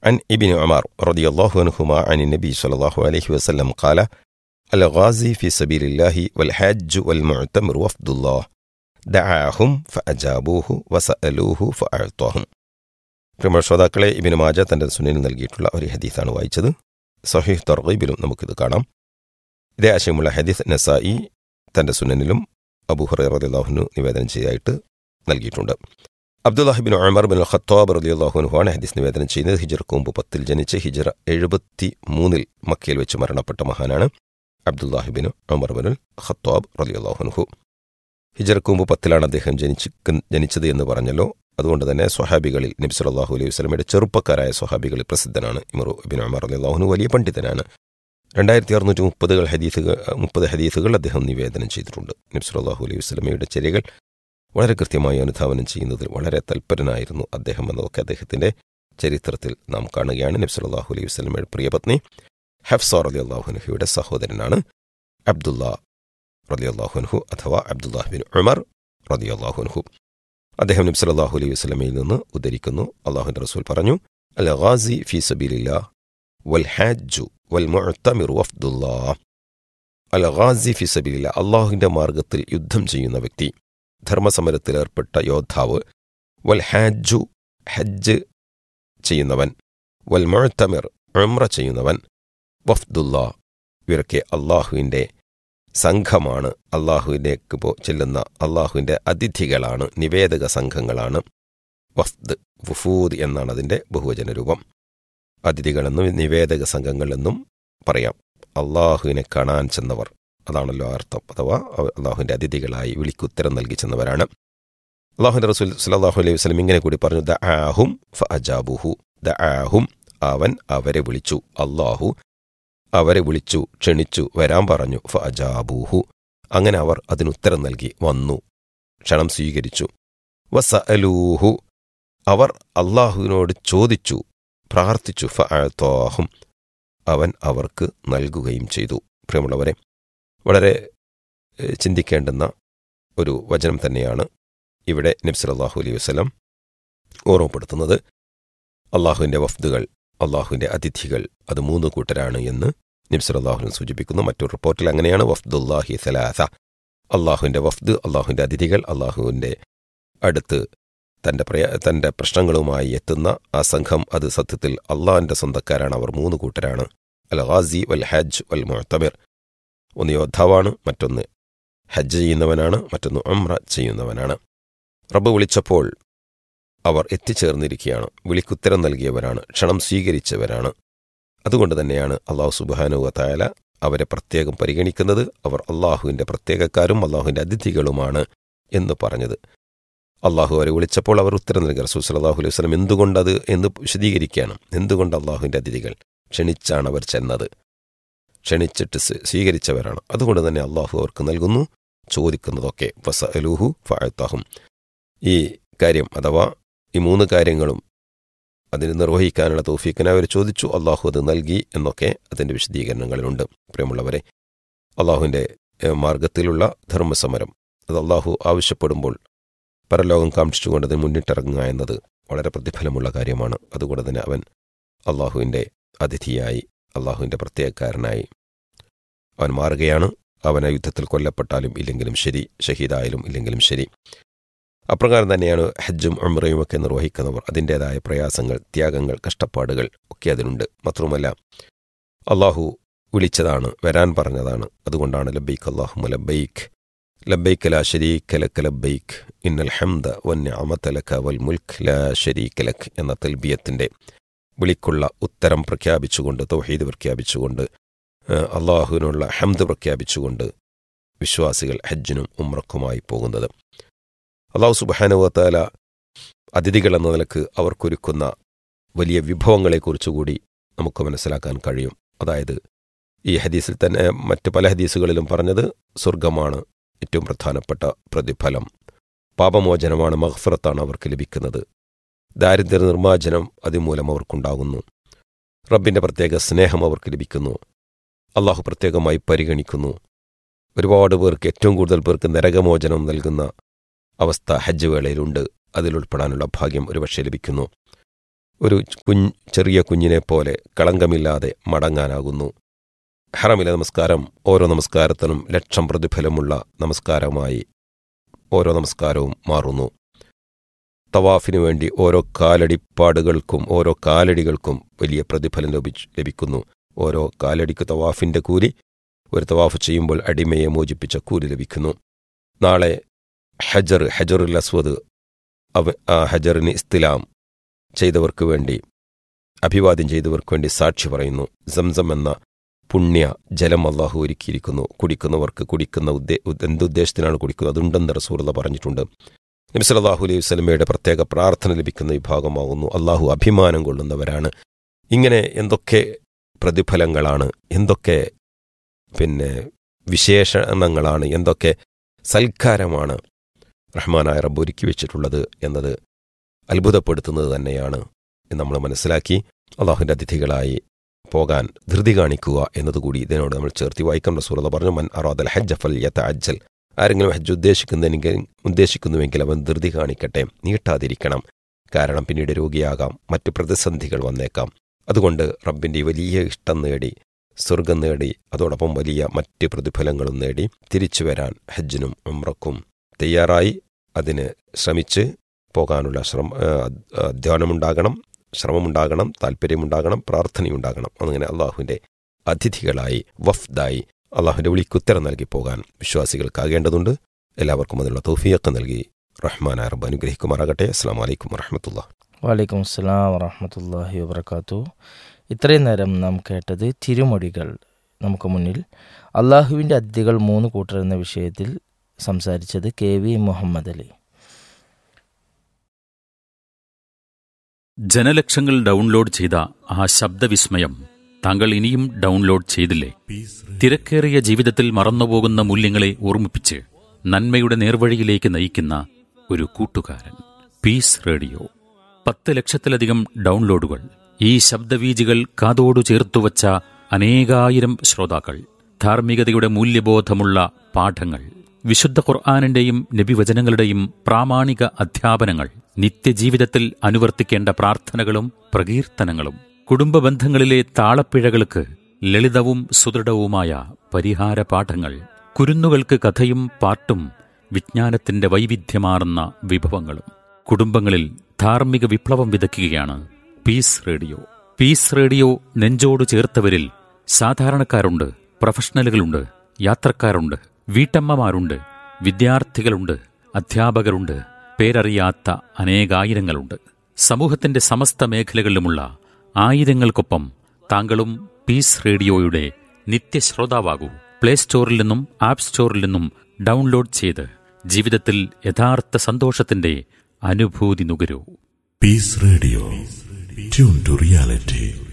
عن ابن عمر رضي الله عنهما عن النبي صلى الله عليه وسلم قال الغازي في سبيل الله والحاج والمعتمر وفد الله دعاهم فأجابوه وسألوه فأعطاهم പ്രിയ ശ്രോതാക്കളെ ഇബിന് മാജ തന്റെ സുനിൽ നൽകിയിട്ടുള്ള ഒരു ഹദീസാണ് വായിച്ചത് സഹീഹ് തർഗീബിലും നമുക്കിത് കാണാം ഇതേ ആശയമുള്ള ഹദീസ് നസായി തന്റെ സുനനിലും അബൂഹുറ റദിയാഹുനു നിവേദനം ചെയ്തായിട്ട് നൽകിയിട്ടുണ്ട് അബ്ദുല്ലാഹിബിൻ ഉമർ ബിൻ ഖത്താബ് റദിയാഹുനുഹാണ് ഹദീസ് നിവേദനം ചെയ്യുന്നത് ഹിജർക്ക് മുമ്പ് പത്തിൽ ജനിച്ച് ഹിജറ എഴുപത്തി മൂന്നിൽ മക്കയിൽ വെച്ച് മരണപ്പെട്ട മഹാനാണ് അബ്ദുല്ലാഹിബിൻ ഉമർ ബിൻ ഖത്താബ് റദിയാഹുനുഹു ഹിജർക്ക് മുമ്പ് പത്തിലാണ് അദ്ദേഹം ജനിച്ച് ജനിച്ചത് എന്ന് പറഞ്ഞല്ലോ അതുകൊണ്ട് തന്നെ സ്വഹാബികളിൽ നബി സല്ലല്ലാഹു അലൈഹി വസല്ലമയുടെ ചെറുപ്പക്കാരായ സ്വഹാബികളിൽ പ്രസിദ്ധനാണ് ഇമറു ബിൻ ഉമർ റളിയല്ലാഹു വലിയ പണ്ഡിതനാണ് രണ്ടായിരത്തി അറുന്നൂറ്റി മുപ്പതുകൾ ഹദീസുകൾ മുപ്പത് ഹദീസുകൾ അദ്ദേഹം നിവേദനം ചെയ്തിട്ടുണ്ട് നബി സല്ലല്ലാഹു അലൈഹി വസല്ലമയുടെ ചര്യകൾ വളരെ കൃത്യമായി അനുധാവനം ചെയ്യുന്നതിൽ വളരെ തൽപരനായിരുന്നു അദ്ദേഹം എന്നതൊക്കെ അദ്ദേഹത്തിന്റെ ചരിത്രത്തിൽ നാം കാണുകയാണ് നബി സല്ലല്ലാഹു അലൈഹി വസല്ലമയുടെ പ്രിയപത്നി ഹഫ്സ റളിയല്ലാഹുൻഹുയുടെ സഹോദരനാണ് അബ്ദുള്ള റളിയല്ലാഹുൻഹു അഥവാ അബ്ദുല്ലാഹ് ബിൻ ഉമർ റളിയല്ലാഹുൻഹു അദ്ദേഹം നബി സല്ലല്ലാഹു അലൈഹി വസല്ലമയിൽ നിന്ന് ഉദ്ധരിക്കുന്നു അള്ളാഹുവിന്റെ റസൂൽ പറഞ്ഞു അൽ ഗാസി ഫി സബീലില്ലാ വൽ ഹാജു വൽ മുഅ്തമിർ വഫ്ദുല്ലാ അൽ ഗാസി ഫി സബീലില്ലാ അള്ളാഹുവിന്റെ മാർഗത്തിൽ യുദ്ധം ചെയ്യുന്ന വ്യക്തി ധർമ്മസമരത്തിൽ ഏർപ്പെട്ട യോദ്ധാവ് വൽ ഹാജു ഹജ്ജ് ചെയ്യുന്നവൻ വൽ മുഅ്തമിർ ഉംറ ചെയ്യുന്നവൻ വഫ്ദുല്ലാ ഇവരൊക്കെ അള്ളാഹുവിന്റെ സംഘമാണ് അള്ളാഹുവിലേക്ക് പോ ചെല്ലുന്ന അള്ളാഹുവിൻ്റെ അതിഥികളാണ് നിവേദക സംഘങ്ങളാണ് വഫ്ദ് വുഫൂദ് എന്നാണ് അതിൻ്റെ ബഹുവചന രൂപം അതിഥികളെന്നും നിവേദക സംഘങ്ങളെന്നും പറയാം അള്ളാഹുവിനെ കാണാൻ ചെന്നവർ അതാണല്ലോ അർത്ഥം അഥവാ അള്ളാഹുവിൻ്റെ അതിഥികളായി വിളിക്കുത്തരം നൽകി ചെന്നവരാണ് അള്ളാഹുൻ്റെ റസൂൽ സലാഹു അലൈഹി വസ്ലം ഇങ്ങനെ കൂടി പറഞ്ഞു ദ ആഹും ഫ അജാബുഹു ദ ആഹും അവൻ അവരെ വിളിച്ചു അള്ളാഹു അവരെ വിളിച്ചു ക്ഷണിച്ചു വരാൻ പറഞ്ഞു ഫ അജാബൂഹു അങ്ങനെ അവർ അതിനുത്തരം നൽകി വന്നു ക്ഷണം സ്വീകരിച്ചു വസ അലൂഹു അവർ അള്ളാഹുവിനോട് ചോദിച്ചു പ്രാർത്ഥിച്ചു ഫ അഴത്തോഹും അവൻ അവർക്ക് നൽകുകയും ചെയ്തു പ്രിയമുള്ളവരെ വളരെ ചിന്തിക്കേണ്ടുന്ന ഒരു വചനം തന്നെയാണ് ഇവിടെ നബ്സലാഹു അലൈഹി വസ്ലം ഓർമ്മപ്പെടുത്തുന്നത് അള്ളാഹുവിൻ്റെ വഫ്ദുകൾ അള്ളാഹുവിൻ്റെ അതിഥികൾ അത് മൂന്ന് കൂട്ടരാണ് എന്ന് നബ്സലാഹുവിനെ സൂചിപ്പിക്കുന്നു മറ്റൊരു റിപ്പോർട്ടിൽ അങ്ങനെയാണ് വഫ്ദുല്ലാഹി സലാസ അള്ളാഹുവിൻ്റെ വഫ്ദ് അള്ളാഹുവിൻ്റെ അതിഥികൾ അള്ളാഹുവിൻ്റെ അടുത്ത് തൻ്റെ പ്രയ തൻ്റെ പ്രശ്നങ്ങളുമായി എത്തുന്ന ആ സംഘം അത് സത്യത്തിൽ അള്ളാഹിൻ്റെ സ്വന്തക്കാരാണ് അവർ മൂന്ന് കൂട്ടരാണ് അൽ ഗാസി വൽ ഹജ്ജ് വൽ മുഅത്തമിർ ഒന്ന് യോദ്ധാവാണ് മറ്റൊന്ന് ഹജ്ജ് ചെയ്യുന്നവനാണ് മറ്റൊന്ന് ഉംറ ചെയ്യുന്നവനാണ് റബ്ബ് വിളിച്ചപ്പോൾ അവർ എത്തിച്ചേർന്നിരിക്കുകയാണ് വിളിക്കുത്തരം നൽകിയവരാണ് ക്ഷണം സ്വീകരിച്ചവരാണ് അതുകൊണ്ട് തന്നെയാണ് അള്ളാഹു സുബാനുവ തായാല അവരെ പ്രത്യേകം പരിഗണിക്കുന്നത് അവർ അള്ളാഹുവിൻ്റെ പ്രത്യേകക്കാരും അള്ളാഹുവിൻ്റെ അതിഥികളുമാണ് എന്ന് പറഞ്ഞത് അള്ളാഹു അവരെ വിളിച്ചപ്പോൾ അവർ ഉത്തരം നൽകി റസൂൽ സലാഹു അലൈഹി വസ്ലം എന്തുകൊണ്ടത് എന്ന് വിശദീകരിക്കുകയാണ് എന്തുകൊണ്ട് അള്ളാഹുവിൻ്റെ അതിഥികൾ ക്ഷണിച്ചാണ് അവർ ചെന്നത് ക്ഷണിച്ചിട്ട് സ്വീകരിച്ചവരാണ് അതുകൊണ്ട് തന്നെ അള്ളാഹു അവർക്ക് നൽകുന്നു ചോദിക്കുന്നതൊക്കെ വസ അലൂഹു ഫായത്താഹും ഈ കാര്യം അഥവാ ഈ മൂന്ന് കാര്യങ്ങളും അതിന് നിർവഹിക്കാനുള്ള തൗഫീഖിനെ അവർ ചോദിച്ചു അള്ളാഹു അത് നൽകി എന്നൊക്കെ അതിൻ്റെ വിശദീകരണങ്ങളിലുണ്ട് പ്രിയമുള്ളവരെ അള്ളാഹുവിൻ്റെ മാർഗത്തിലുള്ള ധർമ്മസമരം അത് അള്ളാഹു ആവശ്യപ്പെടുമ്പോൾ പരലോകം കാക്ഷിച്ചുകൊണ്ട് അതിന് മുന്നിട്ടിറങ്ങുക എന്നത് വളരെ പ്രതിഫലമുള്ള കാര്യമാണ് അതുകൊണ്ട് തന്നെ അവൻ അള്ളാഹുവിൻ്റെ അതിഥിയായി അള്ളാഹുവിൻ്റെ പ്രത്യേകക്കാരനായി അവൻ മാറുകയാണ് അവൻ യുദ്ധത്തിൽ കൊല്ലപ്പെട്ടാലും ഇല്ലെങ്കിലും ശരി ഷഹീദായാലും ഇല്ലെങ്കിലും ശരി അപ്രകാരം തന്നെയാണ് ഹജ്ജും ഉംറയും ഒക്കെ നിർവഹിക്കുന്നവർ അതിൻ്റേതായ പ്രയാസങ്ങൾ ത്യാഗങ്ങൾ കഷ്ടപ്പാടുകൾ ഒക്കെ അതിനുണ്ട് മാത്രവുമല്ല അള്ളാഹു വിളിച്ചതാണ് വരാൻ പറഞ്ഞതാണ് അതുകൊണ്ടാണ് ലബൈക്ക് അള്ളാഹു ലബൈക്ക് ലബൈക്ക് ലാ ഷരീഖ് ലക്ക് ലബൈക്ക് ഇന്നൽ ഹംദ വന്യ അമത്തലക്ക വൽ മുൽക്ക് ലാ ഷരീഖ് ലക്ക് എന്ന തൽബിയത്തിൻ്റെ വിളിക്കുള്ള ഉത്തരം പ്രഖ്യാപിച്ചുകൊണ്ട് തൗഹീദ് പ്രഖ്യാപിച്ചുകൊണ്ട് അള്ളാഹുവിനുള്ള ഹംദ് പ്രഖ്യാപിച്ചുകൊണ്ട് വിശ്വാസികൾ ഹജ്ജിനും ഉമ്രക്കുമായി പോകുന്നത് അള്ളാഹു സുബാനുവത്താല അതിഥികൾ എന്ന നിലക്ക് അവർക്കൊരുക്കുന്ന വലിയ വിഭവങ്ങളെക്കുറിച്ചുകൂടി നമുക്ക് മനസ്സിലാക്കാൻ കഴിയും അതായത് ഈ ഹദീസിൽ തന്നെ മറ്റ് പല ഹദീസുകളിലും പറഞ്ഞത് സ്വർഗമാണ് ഏറ്റവും പ്രധാനപ്പെട്ട പ്രതിഫലം പാപമോചനമാണ് മഹ്ഫറത്താണ് അവർക്ക് ലഭിക്കുന്നത് ദാരിദ്ര്യ നിർമ്മാർജ്ജനം അതുമൂലം അവർക്കുണ്ടാകുന്നു റബ്ബിൻ്റെ പ്രത്യേക സ്നേഹം അവർക്ക് ലഭിക്കുന്നു അള്ളാഹു പ്രത്യേകമായി പരിഗണിക്കുന്നു ഒരുപാട് പേർക്ക് ഏറ്റവും കൂടുതൽ പേർക്ക് നരകമോചനം നൽകുന്ന അവസ്ഥ ഹജ്ജ് വേളയിലുണ്ട് അതിലുൾപ്പെടാനുള്ള ഭാഗ്യം ഒരുപക്ഷെ ലഭിക്കുന്നു ഒരു കുഞ്ഞ് ചെറിയ കുഞ്ഞിനെ പോലെ കളങ്കമില്ലാതെ മടങ്ങാനാകുന്നു ഹറമിലെ നമസ്കാരം ഓരോ നമസ്കാരത്തിനും ലക്ഷം പ്രതിഫലമുള്ള നമസ്കാരമായി ഓരോ നമസ്കാരവും മാറുന്നു തവാഫിനു വേണ്ടി ഓരോ കാലടിപ്പാടുകൾക്കും ഓരോ കാലടികൾക്കും വലിയ പ്രതിഫലം ലഭിച്ചു ലഭിക്കുന്നു ഓരോ കാലടിക്ക് തവാഫിന്റെ കൂലി ഒരു തവാഫ് ചെയ്യുമ്പോൾ അടിമയെ മോചിപ്പിച്ച കൂലി ലഭിക്കുന്നു നാളെ ഹജർ ഹജറുൽ അസ്വദ് അവ ആ ഹജറിന് ഇസ്തിലാം ചെയ്തവർക്ക് വേണ്ടി അഭിവാദ്യം ചെയ്തവർക്ക് വേണ്ടി സാക്ഷി പറയുന്നു സംസം എന്ന പുണ്യ ജലം അള്ളാഹു ഒരുക്കിയിരിക്കുന്നു കുടിക്കുന്നവർക്ക് കുടിക്കുന്ന ഉദ്ദേ എന്തുദ്ദേശത്തിനാണ് കുടിക്കുന്നത് അതുണ്ടെന്ന് റസൂർല പറഞ്ഞിട്ടുണ്ട് നബി സല്ലല്ലാഹു അലൈഹി വസല്ലമയുടെ പ്രത്യേക പ്രാർത്ഥന ലഭിക്കുന്ന വിഭാഗമാകുന്നു അള്ളാഹു അഭിമാനം കൊള്ളുന്നവരാണ് ഇങ്ങനെ എന്തൊക്കെ പ്രതിഫലങ്ങളാണ് എന്തൊക്കെ പിന്നെ വിശേഷണങ്ങളാണ് എന്തൊക്കെ സൽക്കാരമാണ് റഹ്മാനായ റബ്ബ് ഒരുക്കി വെച്ചിട്ടുള്ളത് എന്നത് അത്ഭുതപ്പെടുത്തുന്നത് തന്നെയാണ് എന്ന് നമ്മൾ മനസ്സിലാക്കി അള്ളാഹുവിൻ്റെ അതിഥികളായി പോകാൻ ധൃതി കാണിക്കുക എന്നതുകൂടി ഇതിനോട് നമ്മൾ ചേർത്തി വായിക്കാം റസൂറത പറഞ്ഞു മൻ അറാദൽ ഹജ്ജ ഫൽ യത്ത അജ്ജൽ ആരെങ്കിലും ഹജ്ജ് ഉദ്ദേശിക്കുന്നെങ്കിൽ ഉദ്ദേശിക്കുന്നുവെങ്കിൽ അവൻ ധൃതി കാണിക്കട്ടെ നീട്ടാതിരിക്കണം കാരണം പിന്നീട് രോഗിയാകാം മറ്റ് പ്രതിസന്ധികൾ വന്നേക്കാം അതുകൊണ്ട് റബ്ബിൻ്റെ വലിയ ഇഷ്ടം നേടി സ്വർഗം നേടി അതോടൊപ്പം വലിയ മറ്റ് പ്രതിഫലങ്ങളും നേടി തിരിച്ചു വരാൻ ഹജ്ജിനും ഉമ്രക്കും തയ്യാറായി അതിന് ശ്രമിച്ച് പോകാനുള്ള ശ്രമ അധ്വാനമുണ്ടാകണം ശ്രമമുണ്ടാകണം താല്പര്യമുണ്ടാകണം പ്രാർത്ഥനയുണ്ടാകണം അങ്ങനെ അള്ളാഹുവിൻ്റെ അതിഥികളായി വഫ്ദായി അള്ളാഹുവിൻ്റെ വിളിക്കുത്തരം നൽകി പോകാൻ വിശ്വാസികൾക്കാകേണ്ടതുണ്ട് എല്ലാവർക്കും അതിനുള്ള തൗഫിയൊക്കെ നൽകി റഹ്മാൻ അറബ് അനുഗ്രഹിക്കുമാറാകട്ടെ അസ്സാം വലൈക്കും വറഹമത്തുള്ള വലൈക്കും അസ്സലാം വറഹമത്തല്ലാഹി വബർക്കാത്തു ഇത്രയും നേരം നാം കേട്ടത് തിരുമൊഴികൾ നമുക്ക് മുന്നിൽ അള്ളാഹുവിൻ്റെ അതിഥികൾ മൂന്ന് കൂട്ടർ എന്ന വിഷയത്തിൽ സംസാരിച്ചത് കെ വി മുഹമ്മദ് അലി ജനലക്ഷങ്ങൾ ഡൗൺലോഡ് ചെയ്ത ആ ശബ്ദവിസ്മയം താങ്കൾ ഇനിയും ഡൗൺലോഡ് ചെയ്തില്ലേ തിരക്കേറിയ ജീവിതത്തിൽ മറന്നുപോകുന്ന മൂല്യങ്ങളെ ഓർമ്മിപ്പിച്ച് നന്മയുടെ നേർവഴിയിലേക്ക് നയിക്കുന്ന ഒരു കൂട്ടുകാരൻ പീസ് റേഡിയോ പത്ത് ലക്ഷത്തിലധികം ഡൗൺലോഡുകൾ ഈ ശബ്ദവീജികൾ കാതോടു ചേർത്തുവച്ച അനേകായിരം ശ്രോതാക്കൾ ധാർമ്മികതയുടെ മൂല്യബോധമുള്ള പാഠങ്ങൾ വിശുദ്ധ ഖുർആാനിന്റെയും നബിവചനങ്ങളുടെയും പ്രാമാണിക അധ്യാപനങ്ങൾ നിത്യജീവിതത്തിൽ അനുവർത്തിക്കേണ്ട പ്രാർത്ഥനകളും പ്രകീർത്തനങ്ങളും കുടുംബ ബന്ധങ്ങളിലെ താളപ്പിഴകൾക്ക് ലളിതവും സുദൃഢവുമായ പരിഹാര പാഠങ്ങൾ കുരുന്നുകൾക്ക് കഥയും പാട്ടും വിജ്ഞാനത്തിന്റെ വൈവിധ്യമാർന്ന വിഭവങ്ങളും കുടുംബങ്ങളിൽ ധാർമ്മിക വിപ്ലവം വിതയ്ക്കുകയാണ് പീസ് റേഡിയോ പീസ് റേഡിയോ നെഞ്ചോട് ചേർത്തവരിൽ സാധാരണക്കാരുണ്ട് പ്രൊഫഷണലുകളുണ്ട് യാത്രക്കാരുണ്ട് വീട്ടമ്മമാരുണ്ട് വിദ്യാർത്ഥികളുണ്ട് അധ്യാപകരുണ്ട് പേരറിയാത്ത അനേകായിരങ്ങളുണ്ട് സമൂഹത്തിന്റെ സമസ്ത മേഖലകളിലുമുള്ള ആയിരങ്ങൾക്കൊപ്പം താങ്കളും പീസ് റേഡിയോയുടെ നിത്യശ്രോതാവാകൂ പ്ലേ സ്റ്റോറിൽ നിന്നും ആപ്പ് സ്റ്റോറിൽ നിന്നും ഡൗൺലോഡ് ചെയ്ത് ജീവിതത്തിൽ യഥാർത്ഥ സന്തോഷത്തിന്റെ അനുഭൂതി നുകരൂ Peace Radio. Tune to reality.